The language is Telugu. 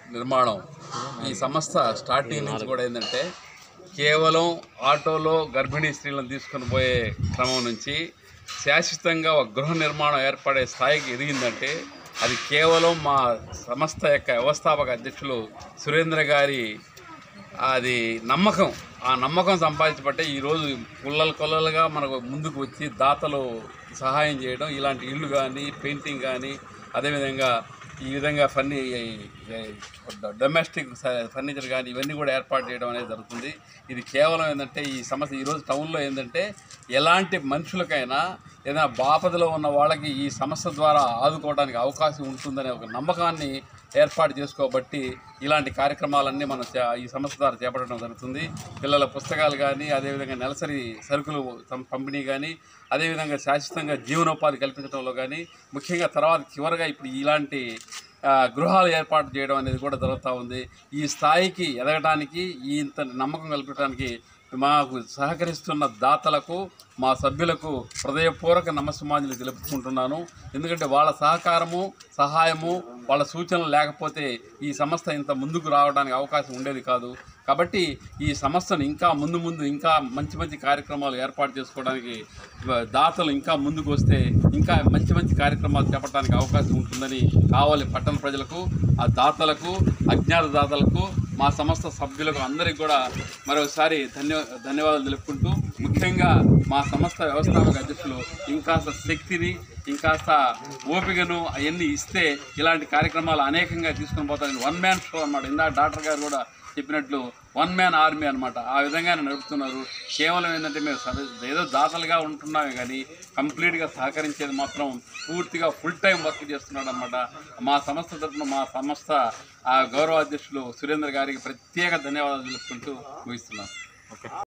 నిర్మాణం ఈ సంస్థ స్టార్టింగ్ నుంచి కూడా ఏంటంటే కేవలం ఆటోలో గర్భిణీ స్త్రీలను తీసుకొని పోయే క్రమం నుంచి శాశ్వతంగా ఒక గృహ నిర్మాణం ఏర్పడే స్థాయికి ఎదిగిందంటే అది కేవలం మా సంస్థ యొక్క వ్యవస్థాపక అధ్యక్షులు సురేంద్ర గారి అది నమ్మకం ఆ నమ్మకం సంపాదించబట్టే ఈరోజు కుల్లలు కొల్లలుగా మనకు ముందుకు వచ్చి దాతలు సహాయం చేయడం ఇలాంటి ఇల్లు కానీ పెయింటింగ్ కానీ అదేవిధంగా ఈ విధంగా ఫర్ని డొమెస్టిక్ ఫర్నిచర్ కానీ ఇవన్నీ కూడా ఏర్పాటు చేయడం అనేది జరుగుతుంది ఇది కేవలం ఏంటంటే ఈ సమస్య ఈరోజు టౌన్లో ఏంటంటే ఎలాంటి మనుషులకైనా ఏదైనా బాపదలో ఉన్న వాళ్ళకి ఈ సమస్య ద్వారా ఆదుకోవడానికి అవకాశం ఉంటుందనే ఒక నమ్మకాన్ని ఏర్పాటు చేసుకోబట్టి ఇలాంటి కార్యక్రమాలన్నీ మనం చే- ఈ సంస్థ ద్వారా చేపట్టడం జరుగుతుంది పిల్లల పుస్తకాలు కానీ అదేవిధంగా నెలసరి సరుకులు సం- పంపిణీ కానీ అదేవిధంగా శాశ్వతంగా జీవనోపాధి కల్పించడంలో కానీ ముఖ్యంగా తర్వాత చివరిగా ఇప్పుడు ఇలాంటి ఆ, గృహాలు ఏర్పాటు చేయడం అనేది కూడా జరుగుతూ ఉంది ఈ స్థాయికి ఎదగడానికి ఈ ఇంత నమ్మకం కల్పించడానికి మాకు సహకరిస్తున్న దాతలకు మా సభ్యులకు హృదయపూర్వక నమస్సుమాంజలి తెలుపుకుంటున్నాను ఎందుకంటే వాళ్ళ సహకారము సహాయము వాళ్ళ సూచనలు లేకపోతే ఈ సంస్థ ఇంత ముందుకు రావడానికి అవకాశం ఉండేది కాదు కాబట్టి ఈ సంస్థను ఇంకా ముందు ముందు ఇంకా మంచి మంచి కార్యక్రమాలు ఏర్పాటు చేసుకోవడానికి వ- దాతలు ఇంకా ముందుకు వస్తే ఇంకా మంచి మంచి కార్యక్రమాలు చేపట్టడానికి అవకాశం ఉంటుందని కావాలి పట్టణ ప్రజలకు ఆ దాతలకు అజ్ఞాత దాతలకు మా సంస్థ సభ్యులకు అందరికీ కూడా మరోసారి ధన్య ధన్యవాదాలు తెలుపుకుంటూ ముఖ్యంగా మా సంస్థ వ్యవస్థాపక అధ్యక్షులు ఇంకాస్త శక్తిని ఇంకాస్త ఓపికను అవన్నీ ఇస్తే ఇలాంటి కార్యక్రమాలు అనేకంగా తీసుకొని పోతారని వన్ మ్యాన్ షో అన్నమాట ఇందాక డాక్టర్ గారు కూడా చెప్పినట్లు వన్ మ్యాన్ ఆర్మీ అనమాట ఆ విధంగానే నడుపుతున్నారు కేవలం ఏంటంటే మేము సద- ఏదో దాతలుగా ఉంటున్నామే కానీ కంప్లీట్గా సహకరించేది మాత్రం పూర్తిగా ఫుల్ టైం వర్క్ చేస్తున్నాడు అనమాట మా సంస్థ తరఫున మా సంస్థ ఆ గౌరవ అధ్యక్షులు సురేంద్ర గారికి ప్రత్యేక ధన్యవాదాలు తెలుపుకుంటూ ముగిస్తున్నాను